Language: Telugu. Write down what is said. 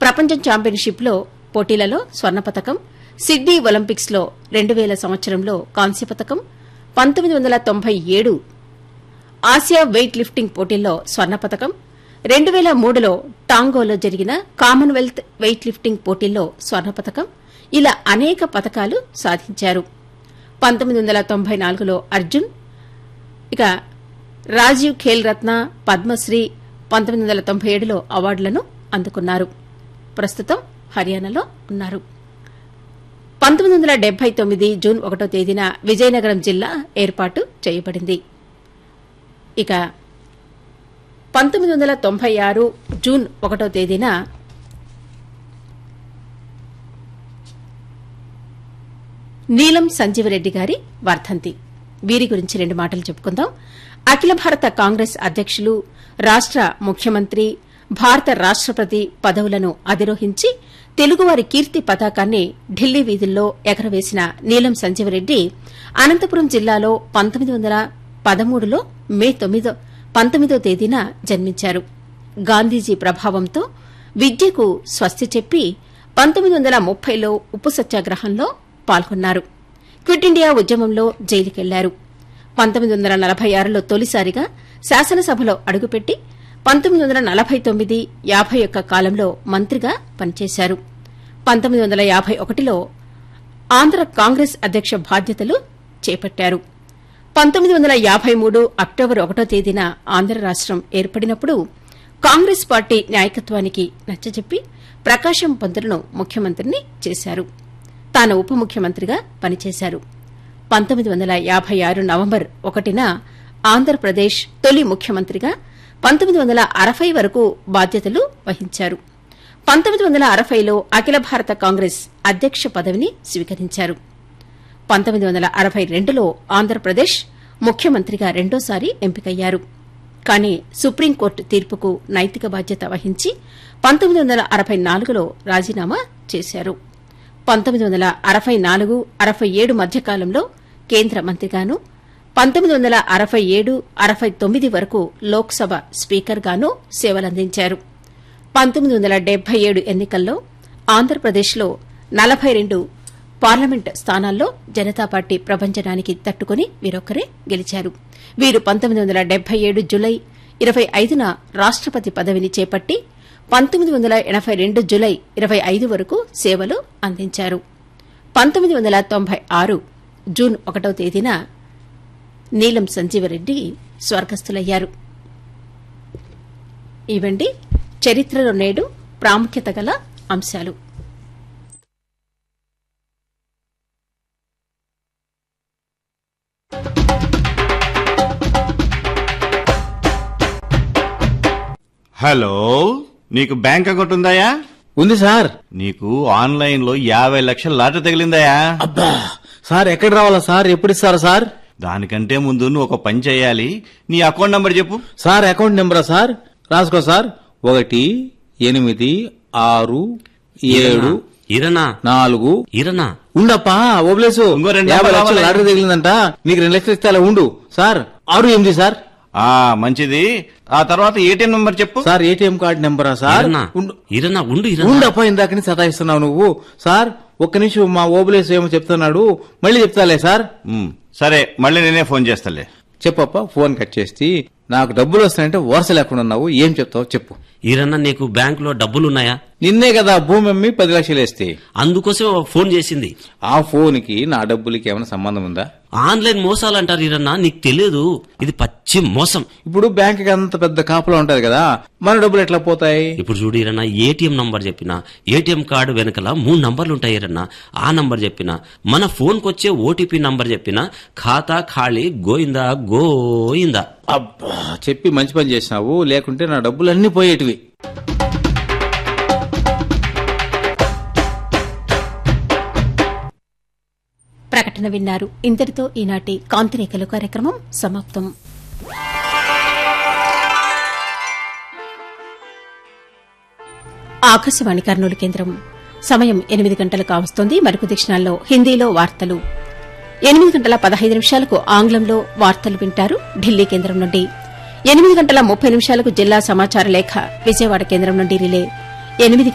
ప్రపంచ ఛాంపియన్షిప్లో పోటీలలో స్వర్ణ పతకం సిడ్నీ ఒలింపిక్స్ లో రెండు వేల సంవత్సరంలో కాంస్య పతకం పంతొమ్మిది వందల తొంభై ఏడు ఆసియా వెయిట్ లిఫ్టింగ్ పోటీల్లో స్వర్ణ పతకం రెండు వేల మూడులో టాంగోలో జరిగిన కామన్వెల్త్ వెయిట్ లిఫ్టింగ్ పోటీల్లో స్వర్ణ పతకం ఇలా అనేక పతకాలు సాధించారు పంతొమ్మిది వందల తొంభై నాలుగులో అర్జున్ ఇక రాజీవ్ ఖేల్ రత్న పద్మశ్రీ పంతొమ్మిది వందల తొంభై ఏడులో అవార్డులను అందుకున్నారు ప్రస్తుతం హర్యానాలో ఉన్నారు పంతొమ్మిది వందల డెబ్బై తొమ్మిది జూన్ ఒకటో తేదీన విజయనగరం జిల్లా ఏర్పాటు చేయబడింది ఇక పంతొమ్మిది వందల తొంభై ఆరు జూన్ ఒకటో తేదీన నీలం సంజీవరెడ్డి గారి వర్ధంతి వీరి గురించి రెండు మాటలు చెప్పుకుందాం అఖిల భారత కాంగ్రెస్ అధ్యకులు రాష్ట ముఖ్యమంత్రి భారత రాష్టపతి పదవులను అధిరోహించి తెలుగువారి కీర్తి పతాకాన్ని ఢిల్లీ వీధుల్లో ఎగరవేసిన నీలం సంజీవరెడ్డి అనంతపురం జిల్లాలో పంతొమ్మిది వందల పదమూడులో మే తొమ్మిదో పంతొమ్మిదో తేదీన జన్మించారు గాంధీజీ ప్రభావంతో విద్యకు స్వస్తి చెప్పి పంతొమ్మిది వందల ముప్పైలో ఉప్పు సత్యాగ్రహంలో పాల్గొన్నారు క్విట్ ఇండియా ఉద్యమంలో జైలుకెళ్లారు పంతొమ్మిది వందల నలభై ఆరులో తొలిసారిగా శాసనసభలో అడుగుపెట్టి పంతొమ్మిది వందల నలభై తొమ్మిది యాభై ఒక్క కాలంలో మంత్రిగా పనిచేశారు పంతొమ్మిది వందల యాభై ఒకటిలో ఆంధ్ర కాంగ్రెస్ అధ్యక్ష బాధ్యతలు చేపట్టారు పంతొమ్మిది వందల యాభై మూడు అక్టోబర్ ఒకటో తేదీన ఆంధ్ర రాష్టం ఏర్పడినప్పుడు కాంగ్రెస్ పార్టీ నాయకత్వానికి నచ్చజెప్పి ప్రకాశం పంతులను ముఖ్యమంత్రిని చేశారు తాను ఉప ముఖ్యమంత్రిగా పనిచేశారు పంతొమ్మిది వందల యాభై ఆరు నవంబర్ ఒకటిన ఆంధ్రప్రదేశ్ తొలి ముఖ్యమంత్రిగా పంతొమ్మిది వందల అరవై వరకు బాధ్యతలు వహించారు పంతొమ్మిది వందల అరవైలో అఖిల భారత కాంగ్రెస్ అధ్యక్ష పదవిని స్వీకరించారు పంతొమ్మిది వందల అరవై రెండులో ఆంధ్రప్రదేశ్ ముఖ్యమంత్రిగా రెండోసారి ఎంపికయ్యారు కానీ సుప్రీంకోర్టు తీర్పుకు నైతిక బాధ్యత వహించి పంతొమ్మిది వందల అరవై నాలుగులో రాజీనామా చేశారు పంతొమ్మిది వందల అరవై నాలుగు అరవై ఏడు మధ్యకాలంలో కేంద్ర మంత్రిగాను పంతొమ్మిది వందల అరవై ఏడు అరవై తొమ్మిది వరకు లోక్సభ స్పీకర్గానూ సేవలందించారు పంతొమ్మిది వందల డెబ్బై ఏడు ఎన్నికల్లో ఆంధ్రప్రదేశ్లో నలభై రెండు పార్లమెంట్ స్థానాల్లో జనతా పార్టీ ప్రభంజనానికి తట్టుకుని వీరొక్కరే గెలిచారు వీరు పంతొమ్మిది వందల డెబ్బై ఏడు జులై ఇరవై ఐదున రాష్టపతి పదవిని చేపట్టి పంతొమ్మిది వందల ఎనబై రెండు జులై ఇరవై ఐదు వరకు సేవలు అందించారు పంతొమ్మిది వందల తొంభై ఆరు జూన్ ఒకటో తేదీన నీలం సంజీవరెడ్డి స్వర్గస్థులయ్యారు ఇవండి చరిత్రలో నేడు ప్రాముఖ్యత గల అంశాలు హలో నీకు బ్యాంక్ అకౌంట్ ఉందాయా ఉంది సార్ నీకు ఆన్లైన్ లో యాభై లక్షల లాటరీ తగిలిందాయా అబ్బా సార్ ఎక్కడ రావాలా సార్ ఎప్పుడు ఇస్తారా సార్ దానికంటే ముందు నువ్వు ఒక పని చేయాలి నీ అకౌంట్ నంబర్ చెప్పు సార్ అకౌంట్ నెంబరా సార్ రాసుకో సార్ ఒకటి ఎనిమిది ఆరు ఏడు ఇరనా నాలుగు ఇరనా ఉండప్పా ఓబ్లేసు ఇంకో రెండు యాభై నెంబర్లు లక్షలు రావాలి. లాటరీ తగిలిందంట నీకు రెండు లక్షలు ఇస్తే అలా ఉండు సార్ ఆరు ఎనిమిది సార్ ఆ మంచిది ఆ తర్వాత ఏటీఎం నంబర్ చెప్పు సార్ ఏటీఎం కార్డు నెంబరా సార్ ఇరనా ఉండు ఇరనా ఉండు ఇరనా ఉండప్పా ఇందాకని సతాయిస్తున్నావు నువ్వు సార్ ఒక్క నిమిషం మా ఓబులేసు ఏమో చెప్తున్నాడు మళ్ళీ చెప్తాలే సార్ ఉమ్, సరే మళ్ళీ నేనే ఫోన్ చేస్తాలే చెప్పప్ప ఫోన్ కట్ చేసి నాకు డబ్బులు వస్తాయంటే వరుస లేకుండా ఉన్నావు ఏం చెప్తావు చెప్పు ఇరన్నా నీకు బ్యాంక్ లో డబ్బులున్నాయా నిన్నే కదా భూమి అమ్మి పది లక్షలు వేస్తే అందుకోసం ఫోన్ చేసింది ఆ ఫోన్ కి నా డబ్బులకి ఏమైనా సంబంధం ఉందా ఆన్లైన్ మోసాలు అంటారు ఇరన్నా నీకు తెలియదు ఇది పచ్చి మోసం ఇప్పుడు బ్యాంక్ కి అంత పెద్ద కాపులో ఉంటది కదా మన డబ్బులు ఎట్లా పోతాయి ఇప్పుడు చూడు ఇరన్నా ఏటీఎం నంబర్ చెప్పిన ఏటీఎం కార్డు వెనకల మూడు నంబర్లు ఉంటాయి ఇరన్నా ఆ నంబర్ చెప్పిన మన ఫోన్ కొచ్చే ఓటీపీ నంబర్ చెప్పిన ఖాతా ఖాళీ గోయిందా గోయిందా అబ్బా చెప్పి మంచి పని చేసినావు లేకుంటే నా డబ్బులు అన్ని పోయేటివి ప్రకటన విన్నారు ఇంతటితో ఈనాటి కాంతిరేఖలు కార్యక్రమం సమాప్తం ఆకాశవాణి కర్నూలు కేంద్రం సమయం ఎనిమిది గంటలు కావస్తోంది మరికొద్ది క్షణాల్లో హిందీలో వార్తలు ఎనిమిది గంటల పదహైదు నిమిషాలకు ఆంగ్లంలో వార్తలు వింటారు ఢిల్లీ కేంద్రం నుండి ఎనిమిది గంటల ముప్పై నిమిషాలకు జిల్లా సమాచార లేఖ విజయవాడ కేంద్రం నుండి రిలే ఎనిమిది